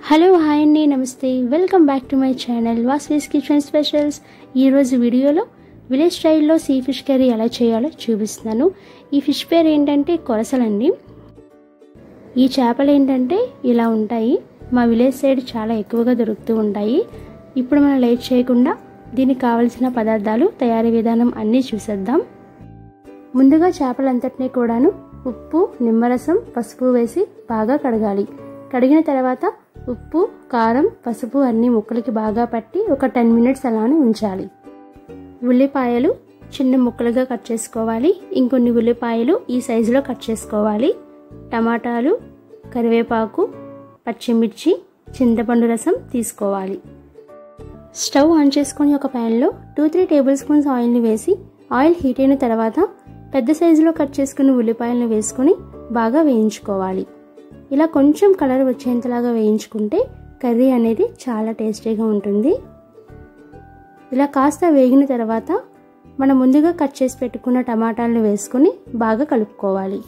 hello hi అండి నమస్తే welcome back to my channel వాస్వీస్ కిచెన్ స్పెషల్స్ ఈరోజు వీడియోలో విలేజ్ స్టైల్లో సీ ఫిష్ కర్రీ ఎలా చేయాలో చూపిస్తున్నాను ఈ ఫిష్ పేరు ఏంటంటే కొరసలండి ఈ చేపలు ఏంటంటే ఇలా ఉంటాయి మా విలేజ్ సైడ్ చాలా ఎక్కువగా దొరుకుతూ ఉంటాయి ఇప్పుడు మనం లేట్ చేయకుండా దీనికి కావలసిన పదార్థాలు తయారీ విధానం అన్నీ చూసేద్దాం ముందుగా చేపలంతటినీ కూడాను ఉప్పు నిమ్మరసం పసుపు వేసి బాగా కడగాలి కడిగిన తర్వాత ఉప్పు కారం పసుపు అన్ని ముక్కలకి బాగా పట్టి ఒక టెన్ మినిట్స్ అలానే ఉంచాలి ఉల్లిపాయలు చిన్న ముక్కలుగా కట్ చేసుకోవాలి ఇంకొన్ని ఉల్లిపాయలు ఈ సైజులో కట్ చేసుకోవాలి టమాటాలు కరివేపాకు పచ్చిమిర్చి చింతపండు రసం తీసుకోవాలి స్టవ్ ఆన్ చేసుకొని ఒక ప్యాన్లో టూ త్రీ టేబుల్ స్పూన్స్ ఆయిల్ని వేసి ఆయిల్ హీట్ అయిన తర్వాత పెద్ద సైజులో కట్ చేసుకున్న ఉల్లిపాయలను వేసుకొని బాగా వేయించుకోవాలి ఇలా కొంచెం కలర్ వచ్చేంతలాగా వేయించుకుంటే కర్రీ అనేది చాలా టేస్టీగా ఉంటుంది ఇలా కాస్త వేగిన తర్వాత మనం ముందుగా కట్ చేసి పెట్టుకున్న టమాటాలను వేసుకొని బాగా కలుపుకోవాలి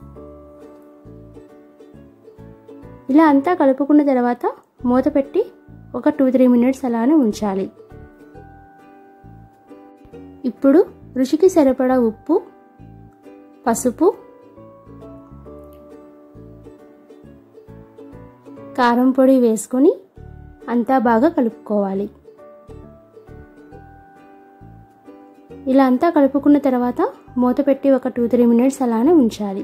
ఇలా అంతా కలుపుకున్న తర్వాత మూత పెట్టి ఒక టూ త్రీ మినిట్స్ అలానే ఉంచాలి ఇప్పుడు రుచికి సరిపడా ఉప్పు పసుపు కారం పొడి వేసుకొని అంతా బాగా కలుపుకోవాలి ఇలా అంతా కలుపుకున్న తర్వాత మూత పెట్టి ఒక టూ త్రీ మినిట్స్ అలానే ఉంచాలి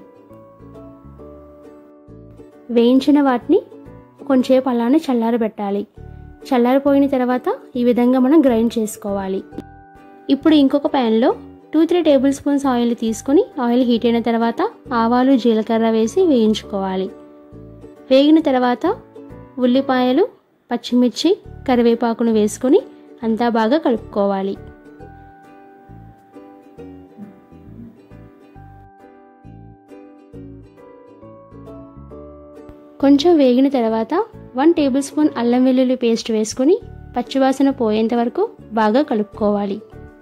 వేయించిన వాటిని కొంచెంసేపు అలానే చల్లారబెట్టాలి చల్లారిపోయిన తర్వాత ఈ విధంగా మనం గ్రైండ్ చేసుకోవాలి ఇప్పుడు ఇంకొక ప్యాన్లో two three tablespoons oil తీసుకొని ఆయిల్ హీట్ అయిన తర్వాత ఆవాలు జీలకర్ర వేసి వేయించుకోవాలి వేగిన తర్వాత ఉల్లిపాయలు పచ్చిమిర్చి కరివేపాకును వేసుకొని అంతా బాగా కలుపుకోవాలి కొంచెం వేగిన తర్వాత వన్ టేబుల్ స్పూన్ అల్లం వెల్లుల్లి పేస్ట్ వేసుకొని పచ్చివాసన పోయేంత వరకు బాగా కలుపుకోవాలి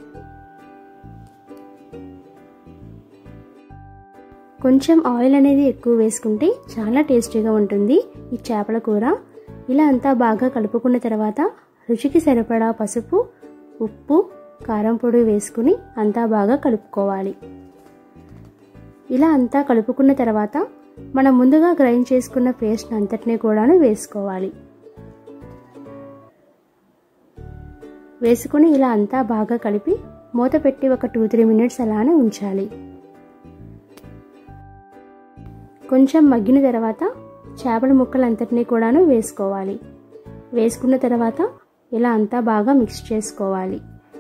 కొంచెం ఆయిల్ అనేది ఎక్కువ వేసుకుంటే చాలా టేస్టీగా ఉంటుంది ఈ చేపల కూర ఇలా అంతా బాగా కలుపుకున్న తర్వాత రుచికి సరిపడా పసుపు ఉప్పు కారం పొడి వేసుకుని అంతా బాగా కలుపుకోవాలి ఇలా అంతా కలుపుకున్న తర్వాత మనం ముందుగా గ్రైండ్ చేసుకున్న పేస్ట్ అంతటినీ కూడాను వేసుకోవాలి వేసుకుని ఇలా అంతా బాగా కలిపి మూత పెట్టి ఒక టూ త్రీ మినిట్స్ అలానే ఉంచాలి కొంచెం మగ్గిన తర్వాత చేపల ముక్కలు అంతటినీ కూడాను వేసుకోవాలి వేసుకున్న తర్వాత ఇలా అంతా బాగా మిక్స్ చేసుకోవాలి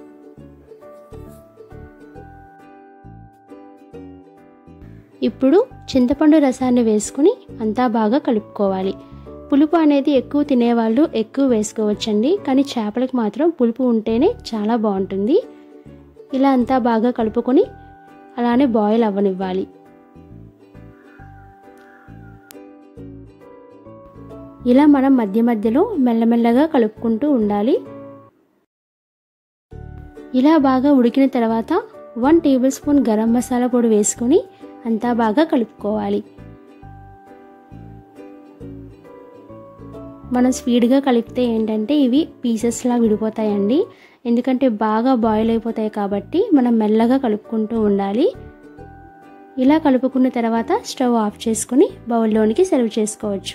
ఇప్పుడు చింతపండు రసాన్ని వేసుకుని అంతా బాగా కలుపుకోవాలి పులుపు అనేది ఎక్కువ తినేవాళ్ళు ఎక్కువ వేసుకోవచ్చండి కానీ చేపలకు మాత్రం పులుపు ఉంటేనే చాలా బాగుంటుంది ఇలా అంతా బాగా కలుపుకొని అలానే బాయిల్ అవ్వనివ్వాలి ఇలా మనం మధ్య మధ్యలో మెల్లమెల్లగా కలుపుకుంటూ ఉండాలి ఇలా బాగా ఉడికిన తర్వాత one tablespoon garam masala పొడి వేసుకొని అంతా బాగా కలుపుకోవాలి మనం స్పీడ్గా కలిపితే ఏంటంటే ఇవి పీసెస్లా విడిపోతాయండి ఎందుకంటే బాగా బాయిల్ అయిపోతాయి కాబట్టి మనం మెల్లగా కలుపుకుంటూ ఉండాలి ఇలా కలుపుకున్న తర్వాత స్టవ్ ఆఫ్ చేసుకుని బౌల్లోనికి సర్వ్ చేసుకోవచ్చు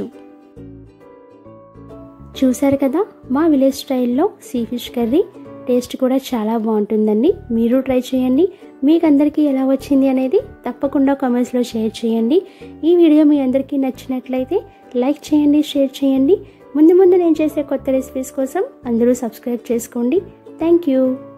చూసారు కదా మా విలేజ్ స్టైల్లో సీ ఫిష్ కర్రీ టేస్ట్ కూడా చాలా బాగుంటుందండి మీరు ట్రై చేయండి మీకు అందరికీ ఎలా వచ్చింది అనేది తప్పకుండా కామెంట్స్లో షేర్ చేయండి ఈ వీడియో మీ అందరికీ నచ్చినట్లయితే లైక్ చేయండి షేర్ చేయండి ముందు ముందు నేను చేసే కొత్త రెసిపీస్ కోసం అందరూ సబ్స్క్రైబ్ చేసుకోండి థ్యాంక్ యూ